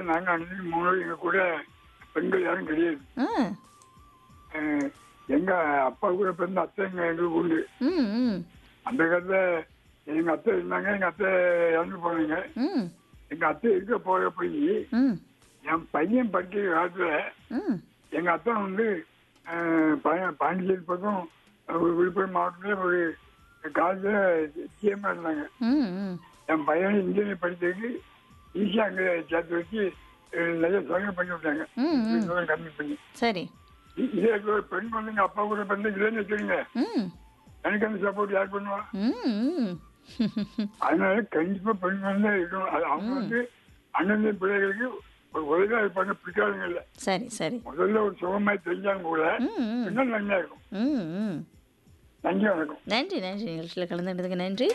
நாங்க அன்னைக்கு மூணு பேர் எங்க கூட பெண்கள் யாரும் கிடையாது ஆ அஹ், எங்க அப்பா கூட பிறந்த அத்தை எங்க எங்களுக்கு உண்டு ம் ம் அந்த காலத்துல எங்க அத்தை இருந்தாங்க எங்க அத்தை இறந்து போனாங்க ம் எங்க அத்தை இருக்க போக போய் ம் என் பையன் படிக்கிற காலத்துல ம் எங்க அத்தை வந்து அஹ், பா- பாண்டிச்சேரி பக்கம் ஒரு விழுப்புரம் மாவட்டத்துல ஒரு காலேஜ்ல ஜிஎம்மா இருந்தாங்க ம் ம் என் பையனை இன்ஜினியர் படிச்சதுக்கு ஈஸியாக அங்கே சேர்த்து வச்சு அஹ், நிறைய சோதனை பண்ணி விட்டாங்க ம் ம் சோதனை கம்மி பண்ணி சரி இ- இதே ஒரு பெண் குழந்தைங்க அப்பா கூட பிறந்த இல்லைன்னு வச்சுருங்க ம் எனக்கு அந்த சப்போர்ட் யார் பண்ணுவா ம் ம் அதனால கண்டிப்பா பெண் குழந்தை இருக்கணும் அது அவங்க வந்து அண்ணன் பிள்ளைகளுக்கு ஒரு உதவியா இருப்பாங்க பிடிக்காதவங்க இல்ல சரி சரி முதல்ல ஒரு சுகமாய் தெரிஞ்சாங்க கூட ம் ம் பின்னால் நன்மையா இருக்கும் ம் ம் நன்றி வணக்கம் நன்றி நன்றி நிகழ்ச்சியில் கலந்துட்டதுக்கு நன்றி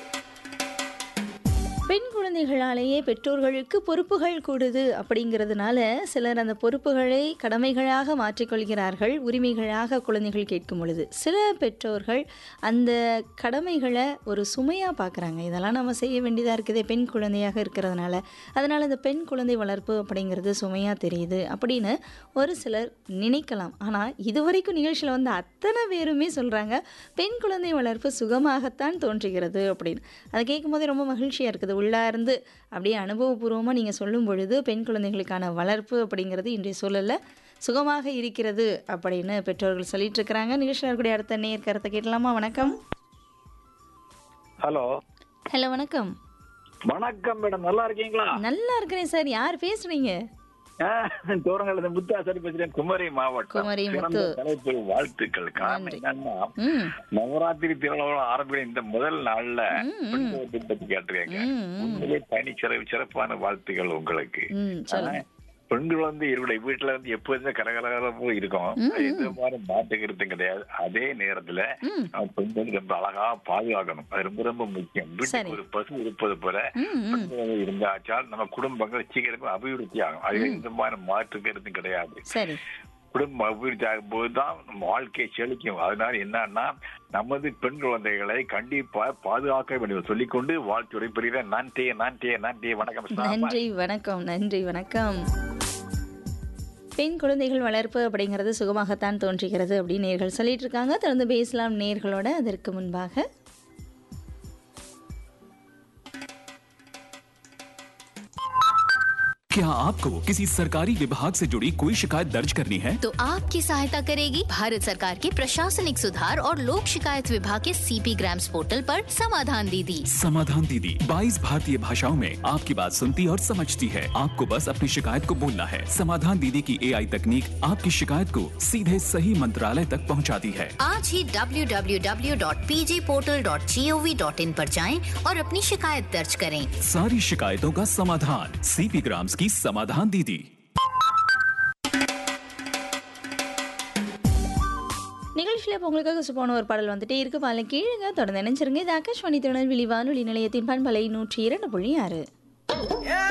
பெண் குழந்தைகளாலேயே பெற்றோர்களுக்கு பொறுப்புகள் கூடுது அப்படிங்கிறதுனால சிலர் அந்த பொறுப்புகளை கடமைகளாக மாற்றிக்கொள்கிறார்கள் உரிமைகளாக குழந்தைகள் கேட்கும் பொழுது சில பெற்றோர்கள் அந்த கடமைகளை ஒரு சுமையாக பார்க்குறாங்க இதெல்லாம் நம்ம செய்ய வேண்டியதாக இருக்குதே பெண் குழந்தையாக இருக்கிறதுனால அதனால் இந்த பெண் குழந்தை வளர்ப்பு அப்படிங்கிறது சுமையாக தெரியுது அப்படின்னு ஒரு சிலர் நினைக்கலாம் ஆனால் இதுவரைக்கும் நிகழ்ச்சியில் வந்து அத்தனை பேருமே சொல்கிறாங்க பெண் குழந்தை வளர்ப்பு சுகமாகத்தான் தோன்றுகிறது அப்படின்னு அதை கேட்கும்போதே ரொம்ப மகிழ்ச்சியாக இருக்குது உள்ளா இருந்து அப்படியே அனுபவபூர்வமாக நீங்கள் சொல்லும் பொழுது பெண் குழந்தைகளுக்கான வளர்ப்பு அப்படிங்கிறது இன்றைய சூழலில் சுகமாக இருக்கிறது அப்படின்னு பெற்றோர்கள் சொல்லிட்டு இருக்கிறாங்க நிகழ்ச்சியில் இருக்கக்கூடிய அடுத்த நேர் கருத்தை கேட்கலாமா வணக்கம் ஹலோ ஹலோ வணக்கம் வணக்கம் மேடம் நல்லா இருக்கீங்களா நல்லா இருக்கிறேன் சார் யார் பேசுறீங்க தூரங்கள் முத்தாசரி பேசுறேன் குமரி மாவட்டம் குமரி சிறந்த முத்து. தலைப்பு வாழ்த்துக்கள் காரணம் நன்றி. என்னன்னா ம் நவராத்திரி திருவிழா ஆரம்பிக்கிற இந்த முதல் நாள்ல ம், ம். பெண்களை பத்தி கேட்டிருக்கீங்க ம், ம். உண்மையிலே தனி சிறப்பு சிறப்பான வாழ்த்துக்கள் உங்களுக்கு ம் சொல்லுங்க பெண்கள் வந்து இவருடைய வீட்டுல வந்து எப்போதுமே கரகரகரப்பும் இருக்கும் ம், ம். எந்த மாதிரி மாட்டுக்கிறது கிடையாது அதே நேரத்துல ம் நம்ம பெண்கள் ரொம்ப அழகா பாதுகாக்கணும் அது ரொம்ப ரொம்ப முக்கியம் சரி. வீட்டுக்கு ஒரு பசு இருப்பது போல ம் ம் பெண்கள் இருந்தாச்சால் நம்ம குடும்பங்கள் சீக்கிரமே அபிவிருத்தி ஆகும் அது எந்த மாதிரி மாற்று கருத்தும் கிடையாது சரி குடும்பம் அபிவிருத்தி ஆகும் போதுதான் நம்ம வாழ்க்கை செழிக்கும் அதனால என்னன்னா நமது பெண் குழந்தைகளை கண்டிப்பா பாதுகாக்க வேண்டும் சொல்லிக்கொண்டு வாழ்த்துறை பெறுகிறேன் நன்றி நன்றி நன்றி வணக்கம் சார். நன்றி வணக்கம் நன்றி வணக்கம் பெண் குழந்தைகள் வளர்ப்பு அப்படிங்கிறது சுகமாகத்தான் தோன்றுகிறது அப்படின்னு நேர்கள் சொல்லிட்டு இருக்காங்க தொடர்ந்து பேசலாம் நேர்களோட அதற்கு முன்பாக क्या आपको किसी सरकारी विभाग से जुड़ी कोई शिकायत दर्ज करनी है तो आपकी सहायता करेगी भारत सरकार के प्रशासनिक सुधार और लोक शिकायत विभाग के सीपी ग्राम्स पोर्टल पर समाधान दीदी समाधान दीदी 22 भारतीय भाषाओं में आपकी बात सुनती और समझती है आपको बस अपनी शिकायत को बोलना है समाधान दीदी की एआई तकनीक आपकी शिकायत को सीधे सही मंत्रालय तक पहुंचाती है आज ही www.pjportal.gov.in पर जाएं और अपनी शिकायत दर्ज करें सारी शिकायतों का समाधान सीपी ग्राम्स की समाधान दीदी நிகழ்ச்சியில் இப்போ உங்களுக்காக சுப்பான ஒரு பாடல் வந்துட்டே இருக்கு பாலை கீழுங்க தொடர்ந்து நினைச்சிருங்க இது ஆகாஷ்வாணி திருநெல்வேலி வானொலி நிலையத்தின் பண்பலை நூற்றி இரண்டு புள்ளி ஆறு